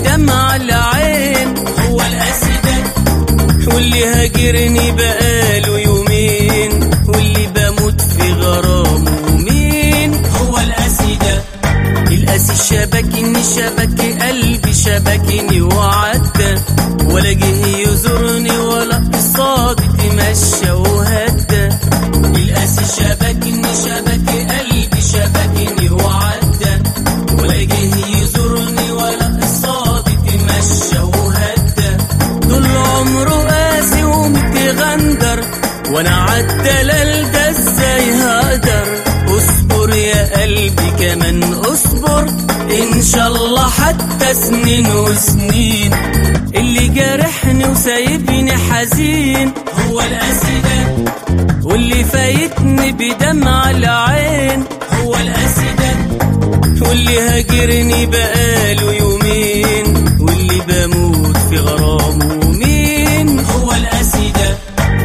بدمع العين هو القاسي ده واللي هاجرني بقاله يومين واللي بموت في غرامه مين هو القاسي ده القاسي شبكني شبك قلبي شبكني وعدى ولا جه يزورني ولا قصاد تمشى وهدى القاسي شبكني شبك قلبي شبكني وعدى ولا جه يزورني ولا قصاد تمشى وهدى طول عمره قاسي ومتغندر وانا عالدلال ده ازاي هقدر اصبر يا قلبي كمان اصبر ان شاء الله حتى سنين وسنين اللي جارحني وسايبني حزين هو القاسي ده واللي فايتني بدمع العين هو القاسي ده واللي هاجرني بقاله يومين واللي بموت في غرامه مين هو القاسي ده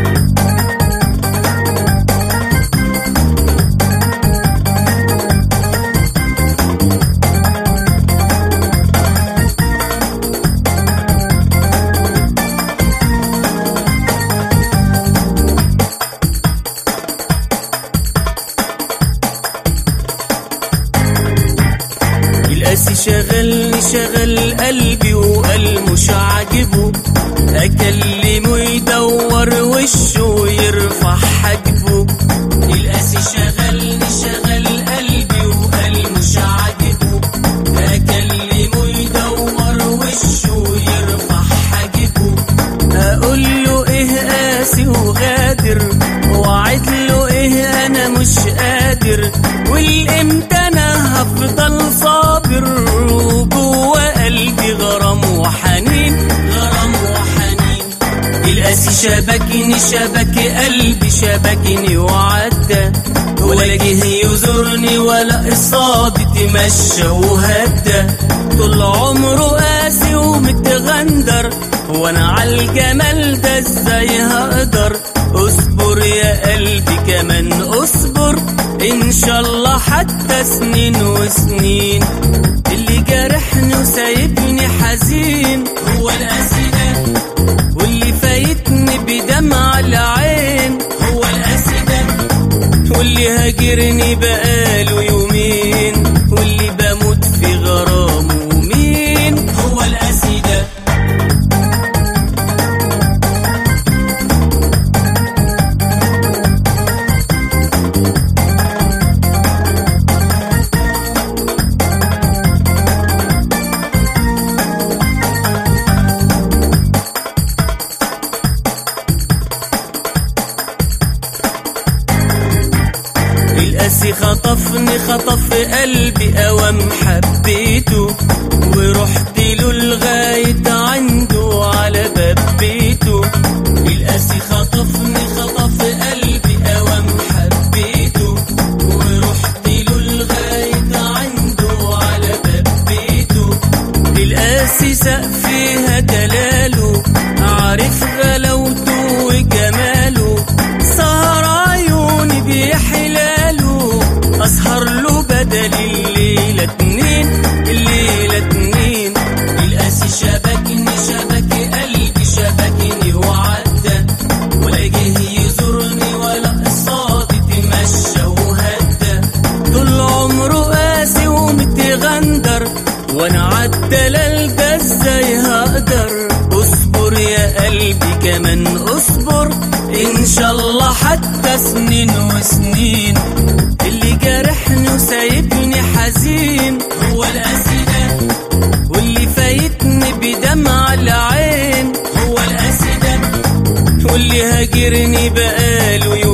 القاسي شغلني شغل قلبي وقال مش عاجبه اكلمه يدور وشه ويرفع حاجبه القاسي شغلني شغل قلبي وقال مش عاجبه اكلمه يدور وشه ويرفع حاجبه اقول له ايه قاسي وغادر وعد له ايه انا مش قادر والامتى انا هفضل صابر وجوه قلبي غرام وحنين غرام وحنين القاسي شبكني شبك قلبي شبكني وعدى ولا جه يزورني ولا قصادي تمشى وهدى طول عمره قاسي ومتغندر وانا عالجمال ده ازاي هقدر اصبر يا قلبي كمان اصبر ان شاء الله حتى سنين وسنين اللي جارحني وسايبني حزين هو القاسي ده واللي فايتني بدمع العين هو القاسي ده واللي هاجرني بقاله يومين واللي بموت في غرامه مين هو القاسي ده القاسي خطفني خطف قلبي اوام حبيته ورحت له لغاية عنده على باب بيته القاسي خطفني خطف قلبي اوام حبيته ورحت له لغاية عنده على باب بيته القاسي سقفها دلاله عارف غلاوته وجماله سهر عيوني بحلاله اسهر له بدل الليلة اتنين الليلة اتنين القاسي شبكني شبك قلبي شبكني وعدى ولا جه يزورني ولا قصادي تمشى وهدى طول عمره قاسي ومتغندر وانا عالدلال ده ازاي هقدر اصبر يا قلبي كمان اصبر ان شاء الله حتى سنين وسنين اللي جارحني وسايبني حزين هو القاسي ده واللي فايتني بدمع العين هو القاسي ده واللي هاجرني بقاله